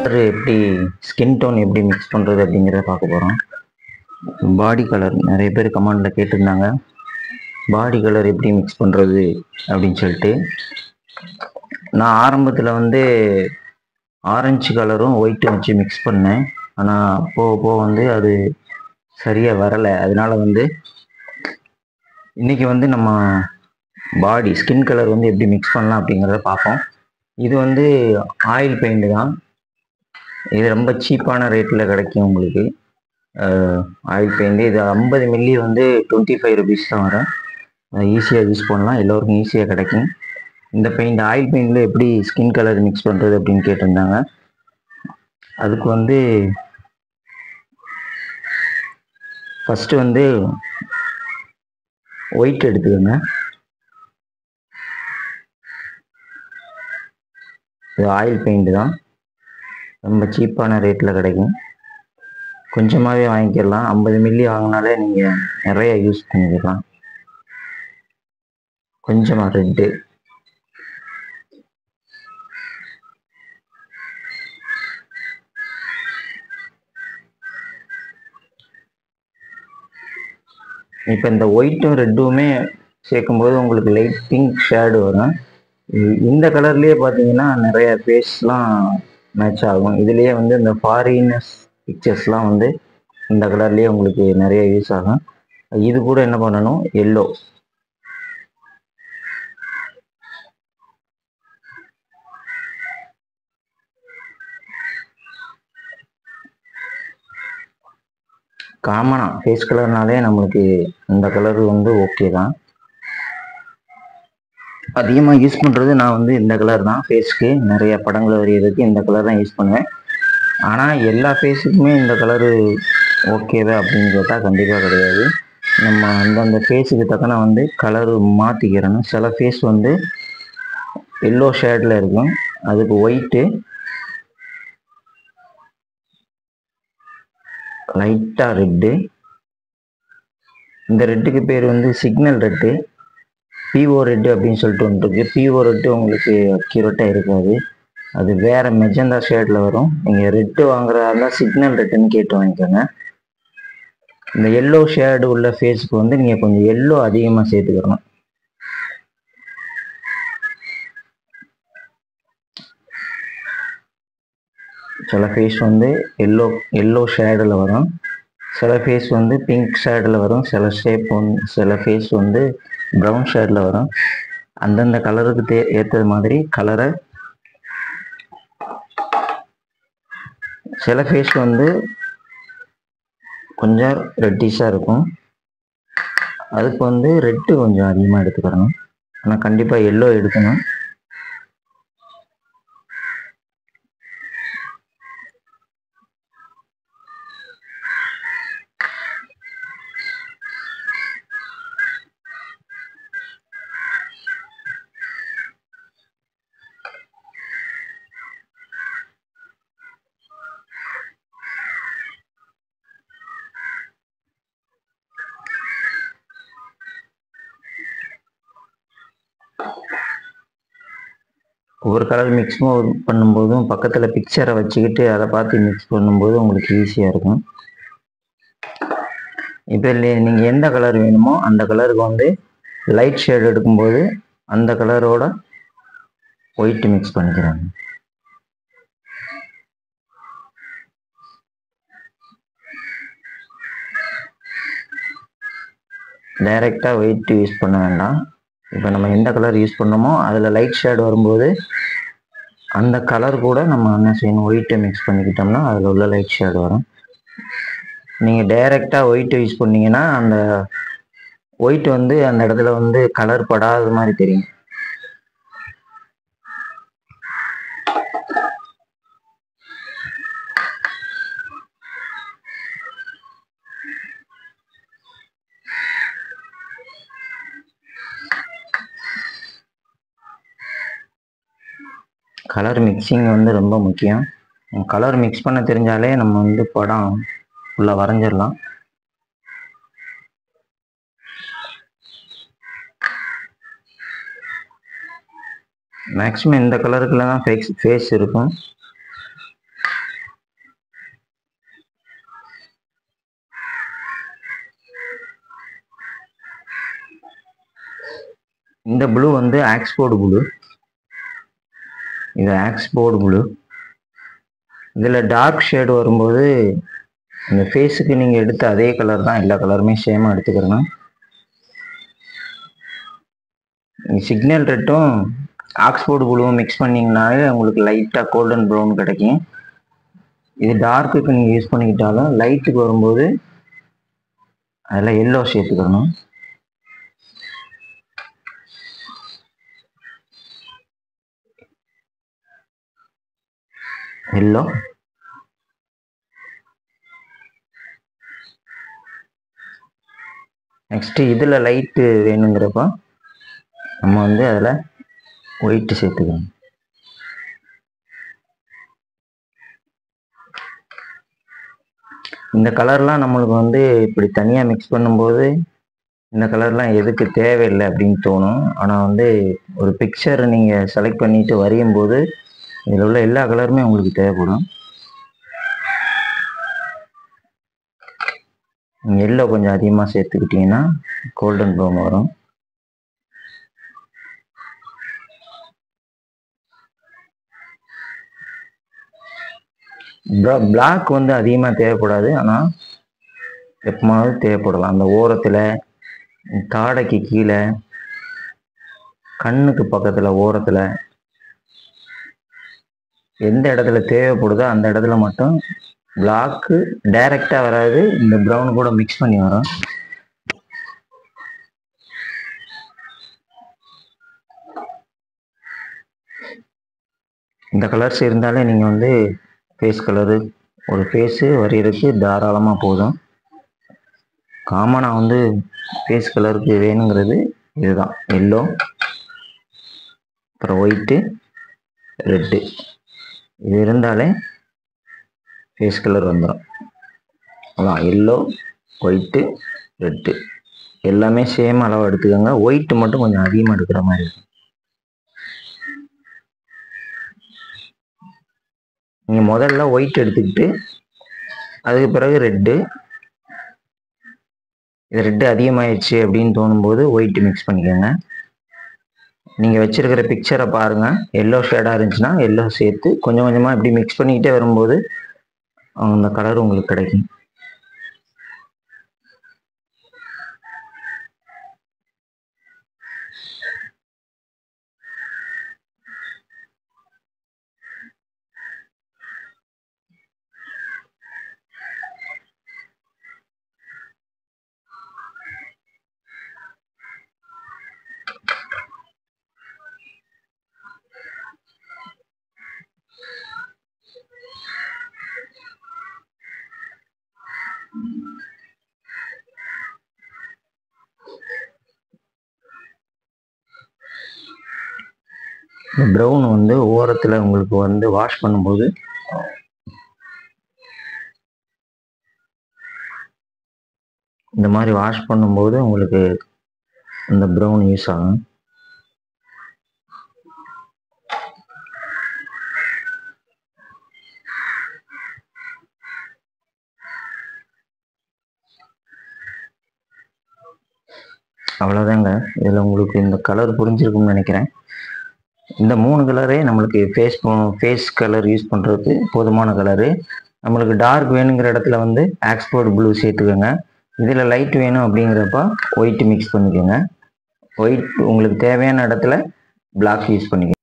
colour எப்படி skin tone எப்படி mix பண்ணுறது அப்படிங்கிறத பார்க்க போகிறோம் பாடி கலர் நிறைய பேர் கமெண்டில் கேட்டிருந்தாங்க பாடி கலர் எப்படி மிக்ஸ் பண்ணுறது அப்படின்னு சொல்லிட்டு நான் ஆரம்பத்தில் வந்து ஆரஞ்சு கலரும் ஒயிட்டும் வச்சு மிக்ஸ் பண்ணேன் ஆனால் போக போக வந்து அது சரியாக வரலை அதனால வந்து இன்னைக்கு வந்து நம்ம பாடி ஸ்கின் கலர் வந்து எப்படி மிக்ஸ் பண்ணலாம் அப்படிங்கிறத பார்ப்போம் இது வந்து ஆயில் பெயிண்ட் தான் இது ரொம்ப சீப்பான ரேட்டில் கிடைக்கும் உங்களுக்கு ஆயில் பெயிண்ட் இது ஐம்பது மில்லி வந்து டுவெண்ட்டி ஃபைவ் ருபீஸ் தான் வரும் ஈஸியாக யூஸ் பண்ணலாம் எல்லோருக்கும் ஈஸியாக கிடைக்கும் இந்த பெயிண்ட் ஆயில் பெயிண்டில் எப்படி ஸ்கின் கலர் மிக்ஸ் பண்ணுறது அப்படின்னு கேட்டிருந்தாங்க அதுக்கு வந்து ஃபஸ்ட்டு வந்து ஒயிட் எடுத்துக்கோங்க இது ஆயில் பெயிண்ட் தான் ரொம்ப சீப்பான ரேட்டில் கிடைக்கும் கொஞ்சமாகவே வாங்கிக்கிடலாம் ஐம்பது மில்லி வாங்கினாலே நீங்கள் நிறைய யூஸ் பண்ணிக்கலாம் கொஞ்சமாக ரெட்டு இப்போ இந்த ஒயிட்டும் ரெட்டுமே சேர்க்கும்போது உங்களுக்கு லைட் பிங்க் ஷேடு வரும் இ- இந்த கலர்லேயே பார்த்தீங்கன்னா நிறைய ஃபேஸ்லாம் மேட்ச் ஆகும் இதுலேயே வந்து இந்த ஃபாரினஸ் பிக்சர்ஸ்லாம் வந்து இந்த கலர்லேயே உங்களுக்கு நிறைய யூஸ் ஆகும் இது கூட என்ன பண்ணணும் எல்லோ காமனாக ஃபேஸ் கலர்னாலே நம்மளுக்கு இந்த கலர் வந்து ஓகே தான் அதிகமாக யூஸ் பண்ணுறது நான் வந்து இந்த கலர் தான் ஃபேஸ்க்கு நிறைய படங்கள் வரைகிறதுக்கு இந்த கலர் தான் யூஸ் பண்ணுவேன் ஆனால் எல்லா ஃபேஸுக்குமே இந்த கலரு ஓகேவா அப்படின்னு கேட்டால் கண்டிப்பாக கிடையாது நம்ம அந்தந்த ஃபேஸுக்கு தக்கன வந்து கலரு மாற்றிக்கிறணும் சில ஃபேஸ் வந்து எல்லோ ஷேடில் இருக்கும் அதுக்கு ஒயிட்டு லைட்டாக ரெட்டு இந்த ரெட்டுக்கு பேர் வந்து சிக்னல் ரெட்டு பிஓ ரெட்டு அப்படின்னு சொல்லிட்டு ஒன்று இருக்குது பிஓ ரெட்டு உங்களுக்கு அக்யூரேட்டாக இருக்காது அது வேற மெஜந்தா ஷேடில் வரும் நீங்கள் ரெட்டு வாங்குறதா இருந்தால் சிக்னல் ரெட்டுன்னு கேட்டு வாங்கிக்கோங்க இந்த எல்லோ ஷேடு உள்ள ஃபேஸ்க்கு வந்து நீங்கள் கொஞ்சம் எல்லோ அதிகமாக சேர்த்துக்கணும் சில ஃபேஸ் வந்து எல்லோ எல்லோ ஷேடில் வரும் சில ஃபேஸ் வந்து பிங்க் ஷேடில் வரும் சில ஷேப் வந்து சில ஃபேஸ் வந்து ப்ரௌன் ஷேடில் வரும் அந்தந்த கலருக்கு தே ஏற்றது மாதிரி கலரை சில ஃபேஸ் வந்து கொஞ்சம் ரெட்டிஷாக இருக்கும் அதுக்கு வந்து ரெட்டு கொஞ்சம் அதிகமாக எடுத்துக்கிறணும் ஆனால் கண்டிப்பாக எல்லோ எடுக்கணும் ஒவ்வொரு கலர் மிக்ஸ் பண்ணும்போதும் பக்கத்தில் பிக்சரை வச்சுக்கிட்டு அதை பார்த்து மிக்ஸ் பண்ணும்போது உங்களுக்கு ஈஸியாக இருக்கும் இப்போ நீங்கள் எந்த கலர் வேணுமோ அந்த கலருக்கு வந்து லைட் ஷேட் எடுக்கும்போது அந்த கலரோட ஒயிட் மிக்ஸ் பண்ணிக்கிறாங்க டைரெக்டாக ஒயிட் யூஸ் பண்ண வேண்டாம் இப்போ நம்ம எந்த கலர் யூஸ் பண்ணோமோ அதில் லைட் ஷேட் வரும்போது அந்த கலர் கூட நம்ம என்ன செய்யணும் ஒயிட்டை மிக்ஸ் பண்ணிக்கிட்டோம்னா அதில் உள்ள லைட் ஷேட் வரும் நீங்கள் டைரெக்டாக ஒயிட் யூஸ் பண்ணீங்கன்னா அந்த ஒயிட் வந்து அந்த இடத்துல வந்து கலர் படாத மாதிரி தெரியும் கலர் மிக்சிங் வந்து ரொம்ப முக்கியம் கலர் மிக்ஸ் பண்ண தெரிஞ்சாலே நம்ம வந்து படம் ஃபுல்லாக வரைஞ்சிடலாம் மேக்ஸிமம் இந்த கலருக்குள்ள தான் ஃபேஸ் ஃபேஸ் இருக்கும் இந்த ப்ளூ வந்து ஆக்ஸ்போர்டு ப்ளூ இது ஆக்ஸ்போர்டு ப்ளூ இதில் டார்க் ஷேடு வரும்போது இந்த ஃபேஸுக்கு நீங்கள் எடுத்த அதே கலர் தான் எல்லா கலருமே சேமாக எடுத்துக்கிறணும் சிக்னல் ரெட்டும் ஆக்ஸ்போர்டு ப்ளூவும் மிக்ஸ் பண்ணிங்கனாலே உங்களுக்கு லைட்டாக கோல்டன் ப்ரௌன் கிடைக்கும் இது டார்க்குக்கு நீங்கள் யூஸ் பண்ணிக்கிட்டாலும் லைட்டுக்கு வரும்போது அதில் எல்லோ சேர்த்துக்கணும் எல்லோ நெக்ஸ்ட்டு இதில் லைட்டு வேணுங்கிறப்போ நம்ம வந்து அதில் ஒயிட்டு சேர்த்துக்கணும் இந்த கலர்லாம் நம்மளுக்கு வந்து இப்படி தனியாக மிக்ஸ் பண்ணும்போது இந்த கலர்லாம் எதுக்கு தேவையில்லை அப்படின்னு தோணும் ஆனால் வந்து ஒரு பிக்சர் நீங்கள் செலக்ட் பண்ணிட்டு வரையும் போது இதில் உள்ள எல்லா கலருமே உங்களுக்கு தேவைப்படும் எல்லோ கொஞ்சம் அதிகமாக சேர்த்துக்கிட்டிங்கன்னா கோல்டன் ப்ரௌன் வரும் பிளாக் வந்து அதிகமாக தேவைப்படாது ஆனால் எப்பமாவது தேவைப்படலாம் அந்த ஓரத்தில் தாடைக்கு கீழே கண்ணுக்கு பக்கத்தில் ஓரத்தில் எந்த இடத்துல தேவைப்படுதோ அந்த இடத்துல மட்டும் பிளாக்கு டைரெக்டாக வராது இந்த ப்ரௌன் கூட மிக்ஸ் பண்ணி வரும் இந்த கலர்ஸ் இருந்தாலே நீங்கள் வந்து ஃபேஸ் கலரு ஒரு ஃபேஸு வரைகிறதுக்கு தாராளமாக போதும் காமனாக வந்து ஃபேஸ் கலருக்கு வேணுங்கிறது இதுதான் எல்லோ அப்புறம் ஒயிட்டு ரெட்டு இது இருந்தாலே ஃபேஸ் கலர் வந்துடும் அதான் எல்லோ ஒயிட்டு ரெட்டு எல்லாமே சேம் அளவு எடுத்துக்கோங்க ஒயிட்டு மட்டும் கொஞ்சம் அதிகமாக எடுக்கிற மாதிரி இருக்கும் நீங்கள் முதல்ல ஒயிட் எடுத்துக்கிட்டு அதுக்கு பிறகு ரெட்டு இது ரெட்டு அதிகமாயிடுச்சு அப்படின்னு தோணும்போது ஒயிட் மிக்ஸ் பண்ணிக்கோங்க நீங்கள் வச்சிருக்கிற பிக்சரை பாருங்கள் எல்லோ ஷேடாக இருந்துச்சுன்னா எல்லோ சேர்த்து கொஞ்சம் கொஞ்சமாக இப்படி மிக்ஸ் பண்ணிக்கிட்டே வரும்போது அந்த கலர் உங்களுக்கு கிடைக்கும் இந்த ப்ரௌன் வந்து ஓரத்தில் உங்களுக்கு வந்து வாஷ் பண்ணும்போது இந்த மாதிரி வாஷ் பண்ணும்போது உங்களுக்கு இந்த ப்ரௌன் யூஸ் ஆகும் அவ்வளோதாங்க இதில் உங்களுக்கு இந்த கலர் புரிஞ்சிருக்கும்னு நினைக்கிறேன் இந்த மூணு கலரே நம்மளுக்கு ஃபேஸ் ஃபேஸ் கலர் யூஸ் பண்ணுறதுக்கு போதுமான கலரு நம்மளுக்கு டார்க் வேணுங்கிற இடத்துல வந்து ஆக்ஸ்போர்ட் ப்ளூ சேர்த்துக்கோங்க இதில் லைட் வேணும் அப்படிங்கிறப்ப ஒயிட் மிக்ஸ் பண்ணிக்கோங்க ஒயிட் உங்களுக்கு தேவையான இடத்துல பிளாக் யூஸ் பண்ணிக்கோங்க